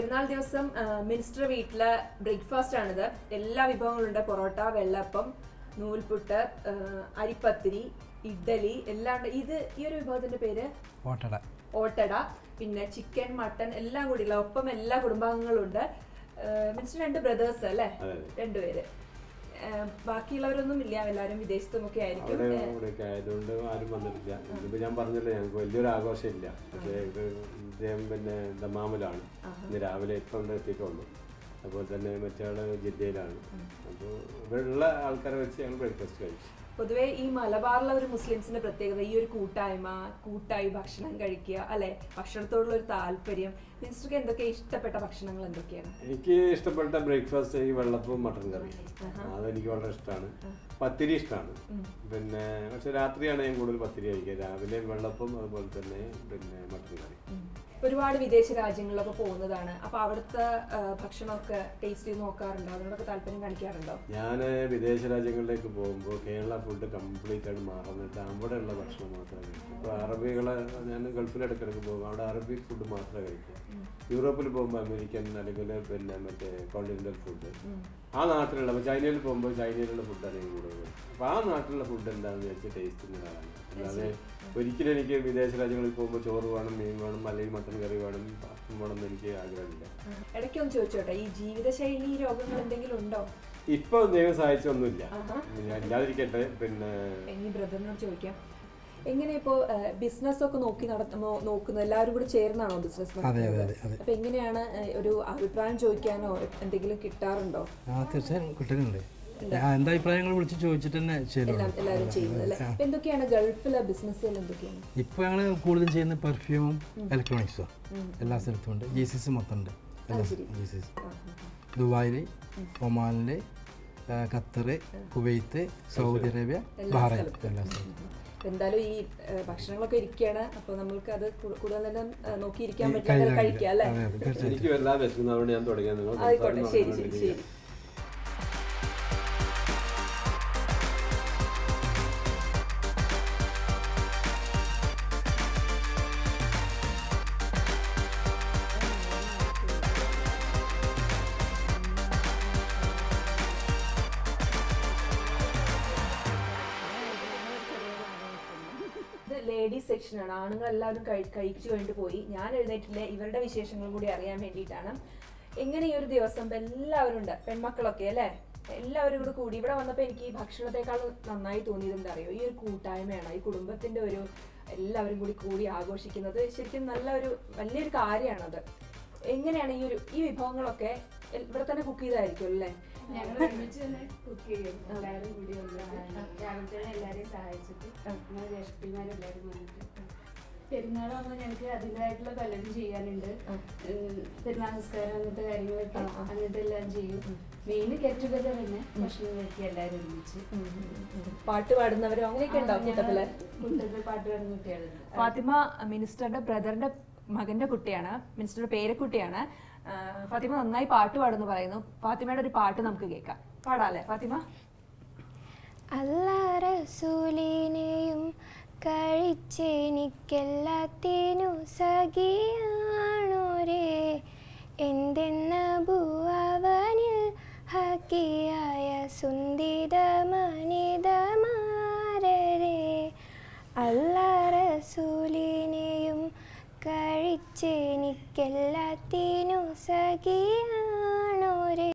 പെരുന്നാൾ ദിവസം ആ, മിനിസ്റ്റർ വീട്ടിലെ ബ്രേക്ക്ഫാസ്റ്റ് ആണിത് എല്ലാ വിഭവങ്ങളും ഉണ്ട് പൊറോട്ട വെള്ളപ്പം നൂൽപുട്ട് ആ, അരിപ്പത്തിരി ഇഡ്ഡലി എല്ലാം ഉണ്ട് ഇത് ഈ ഒരു വിഭവത്തിന്റെ പേര് ഓട്ടട ഓട്ടട പിന്നെ ചിക്കൻ മട്ടൺ എല്ലാം കൂടിയുള്ള ഒപ്പം എല്ലാ കുടുംബാംഗങ്ങളും ഉണ്ട് മിനിസ്റ്റർ രണ്ട് ബ്രദേഴ്സ് അല്ലേ അതെ, അതെ. രണ്ടുപേര് ആ, ബാക്കിയുള്ളവരൊന്നും ഇല്ല എല്ലാവരും വിദേശത്തുമൊക്കെ ആയിരിക്കും അവിടെ ഇവിടെയൊക്കെ ആയതുകൊണ്ട് ആരും വന്നിട്ടില്ല ഇതിപ്പോ ഞാൻ പറഞ്ഞല്ലോ ഞങ്ങൾക്ക് വലിയൊരു ആഘോഷമില്ല പക്ഷേ ഇത് ഇദ്ദേഹം പിന്നെ ദമാമിലാണ് ഇന്ന് രാവിലെ ഇപ്പം എത്തിയിട്ടുള്ളൂ അതുപോലെ തന്നെ മറ്റേ ജിദ്ദയിലാണ് അപ്പോൾ ഇവിടെയുള്ള ആൾക്കാരെ വെച്ച് ഞങ്ങൾ ബ്രേക്ക്ഫാസ്റ്റ് കഴിച്ചു പൊതുവെ ഈ മലബാറിലെ ഒരു മുസ്ലിംസിന്റെ പ്രത്യേകത ഈ ഒരു കൂട്ടായ്മ കൂട്ടായി ഭക്ഷണം കഴിക്കുക അല്ലെ ഭക്ഷണത്തോടുള്ള ഒരു താല്പര്യം മിനിസ്റ്റർക്ക് എന്തൊക്കെ ഇഷ്ടപ്പെട്ട ഭക്ഷണങ്ങൾ എന്തൊക്കെയാണ് എനിക്ക് ഇഷ്ടപ്പെട്ട ബ്രേക്ക്ഫാസ്റ്റ് ഈ വെള്ളപ്പവും മട്ടൻ കറി അതെനിക്ക് വളരെ ഇഷ്ടമാണ് പത്തിരി ഇഷ്ടമാണ് പിന്നെ പക്ഷെ രാത്രിയാണ് ഞാൻ കൂടുതൽ പത്തിരി കഴിക്കുക രാവിലെ വെള്ളപ്പം അതുപോലെ തന്നെ പിന്നെ മട്ടൻ കറി ഒരുപാട് വിദേശ രാജ്യങ്ങളിലൊക്കെ പോകുന്നതാണ് അപ്പൊ അവിടുത്തെ ആ, ഭക്ഷണമൊക്കെ ടേസ്റ്റ് ചെയ്ത് നോക്കാറുണ്ടോ അതിനോടൊക്കെ താല്പര്യം കാണിക്കാറുണ്ടോ ഞാൻ വിദേശ രാജ്യങ്ങളിലേക്ക് പോകുമ്പോൾ കേരള ഫുഡ് കംപ്ലീറ്റ് ആയിട്ട് മാറുന്നിട്ട് അവിടെയുള്ള ഭക്ഷണം മാത്രമേ കഴിക്കൂ ഇപ്പോൾ അറബികളെ ഞാൻ ഗൾഫിൽ ഇടയ്ക്കിടയ്ക്ക് പോകും അവിടെ അറബിക് ഫുഡ് മാത്രമേ കഴിക്കൂ യൂറോപ്പിൽ പോകുമ്പോൾ അമേരിക്കൻ അല്ലെങ്കിൽ പിന്നെ മറ്റേ കോണ്ടിനെന്റൽ ഫുഡ് ആ നാട്ടിലുള്ള ഇപ്പോൾ ചൈനയിൽ പോകുമ്പോൾ ചൈനയിലുള്ള ഫുഡാണ് ഞാൻ കൂടുതൽ കഴിക്കുക അപ്പോൾ ആ നാട്ടിലുള്ള ഫുഡ് എന്താണെന്ന് വെച്ച് ടേസ്റ്റ് ചെയ്യുന്നതാണ് അല്ലാതെ ഒരിക്കലും എനിക്ക് വിദേശ രാജ്യങ്ങളിൽ പോകുമ്പോൾ ചോറ് വേണം മീൻ വേണം അല്ലെങ്കിൽ മട്ടൻ കറി വേണം ഭക്ഷണം വേണം എന്ന് എനിക്ക് ആഗ്രഹമില്ല ഇടയ്ക്കൊന്ന് ചോദിച്ചോട്ടെ ഈ ജീവിതശൈലി രോഗങ്ങൾ എന്തെങ്കിലും ഉണ്ടോ ഇപ്പൊ ദൈവം സഹായിച്ചൊന്നുമില്ല ഞാൻ ഇല്ലാതിരിക്കട്ടെ പിന്നെ ഇനി ബ്രദറിനോട് ചോദിക്കാം എങ്ങനെ ഇപ്പോ ബിസിനസ് ഒക്കെ നോക്കി നടത്തുമ്പോ നോക്കുന്നത് എല്ലാവരും കൂടി ചേർന്നാണോ ബിസിനസ് അതെ അതെ അതെ അതെ അപ്പൊ എങ്ങനെയാണ് ആ, ഒരു അഭിപ്രായം ചോദിക്കാനോ എന്തെങ്കിലും കിട്ടാറുണ്ടോ ആ തീർച്ചയായും കിട്ടുന്നുണ്ട് ഞാൻ എന്താ അഭിപ്രായങ്ങൾ വിളിച്ച് ചോദിച്ചിട്ട് തന്നെ ചെയ്യുന്നുള്ളൂ എല്ലാം എല്ലാവരും ചെയ്യുന്നത് അല്ലേ അപ്പൊ എന്തൊക്കെയാണ് ഗൾഫിലെ ബിസിനസ്സുകൾ എന്തൊക്കെയാണ് ഇപ്പോൾ ഞങ്ങൾ കൂടുതലും ചെയ്യുന്ന പെർഫ്യൂമും ഇലക്ട്രോണിക്സും എല്ലാ സ്ഥലത്തും ഉണ്ട് ജി സി സി മൊത്തം ഉണ്ട് എല്ലാ ജി സി സി ദുബായിൽ ഒമാനിൽ Qatar Kuwait Saudi Arabia Bahrain എല്ലാ സ്ഥലത്തും അപ്പൊ എന്തായാലും ഈ ആ, ഭക്ഷണങ്ങളൊക്കെ ഇരിക്കുകയാണ് അപ്പൊ നമ്മൾക്ക് അത് കൂ- കൂടുതൽ നേരം ആ, നോക്കിയിരിക്കാൻ പറ്റില്ല കഴിയില്ല, കഴിക്കാം അല്ലേ അതെ അതെ തീർച്ചയായും എനിക്ക് വല്ലാതെ വിശക്കുന്നതുകൊണ്ട് ഞാൻ തുടങ്ങിയ നിങ്ങൾ ആയിക്കോട്ടെ ശരി ശരി ശരി ഇത് ലേഡീസ് സെക്ഷനാണ് ആണുങ്ങൾ എല്ലാവരും കഴി- കഴിച്ചു കഴിഞ്ഞിട്ട് പോയി ഞാൻ എഴുന്നേറ്റില്ല ഇവരുടെ വിശേഷങ്ങളും കൂടി അറിയാൻ വേണ്ടിയിട്ടാണ് എങ്ങനെ ഈ ഒരു ദിവസം എല്ലാവരും ഉണ്ട് പെൺമക്കളൊക്കെ അല്ലേ എല്ലാവരും കൂടെ കൂടി ഇവിടെ വന്നപ്പോൾ എനിക്ക് ഈ ഭക്ഷണത്തെക്കാൾ നന്നായി തോന്നിയത് എന്താ അറിയോ ഈ ഒരു കൂട്ടായ്മയാണ് ഈ കുടുംബത്തിന്റെ ഒരു എല്ലാവരും കൂടി കൂടി ആഘോഷിക്കുന്നത് ശരിക്കും നല്ല ഒരു വലിയൊരു കാര്യമാണത് എങ്ങനെയാണ് ഈ ഒരു ഈ വിഭവങ്ങളൊക്കെ എൽ- ഇവിടെ തന്നെ കുക്ക് ചെയ്തായിരിക്കും അല്ലേ ഞങ്ങൾ ഒരുമിച്ച് തന്നെ കുക്ക് ചെയ്യും എല്ലാവരും കൂടി വന്നിട്ട് രാവിലെ തന്നെ എല്ലാവരെയും സഹായിച്ചിട്ട് ഞങ്ങൾ ജ്യേഷ്ഠന്മാരും എല്ലാവരും വന്നിട്ട് പെരുന്നാളാകുമ്പോൾ ഞങ്ങൾക്ക് അതിൻ്റെതായിട്ടുള്ള പലതും ചെയ്യാനുണ്ട് ഉം, പെരുന്നാൾ നിസ്കാരം അങ്ങനത്തെ കാര്യങ്ങളൊക്കെ അങ്ങനത്തെ എല്ലാം ചെയ്യും മെയിൻ ഗെറ്റ് ടുഗദർ തന്നെ ഭക്ഷണം കഴിക്കുക എല്ലാവരും ഒരുമിച്ച് പാട്ട് പാടുന്നവരോ അങ്ങനെയൊക്കെ ഉണ്ടാവും കൂട്ടത്തില് കൂട്ടത്തിൽ പാട്ട് പാടുന്ന കുട്ടികളുണ്ട് ഫാത്തിമ മിനിസ്റ്ററുടെ ബ്രദറിന്റെ മകന്റെ കുട്ടിയാണ് മിനിസ്റ്ററുടെ പേരക്കുട്ടിയാണ് ആ, ഫാത്തിമ നന്നായി പാട്ട് പാടുന്നു പറയുന്നു ഫാത്തിമയുടെ ഒരു പാട്ട് നമുക്ക് കേൾക്കാം പാടാല്ലേ ഫാത്തിമ അല്ലാ റസൂലിനെയും കഴിച്ചെനിക്കെല്ലാത്തിനും സഖിയാണോരേ എന്തെന്ന ഭൂവനിൽ ഹക്കിയായ സുന്ദിത മനിതമാരേ അല്ലാ റസൂലിനെയും കഴിച്ചെനിക്കെല്ലാത്തിനും സഖിയാണോരേ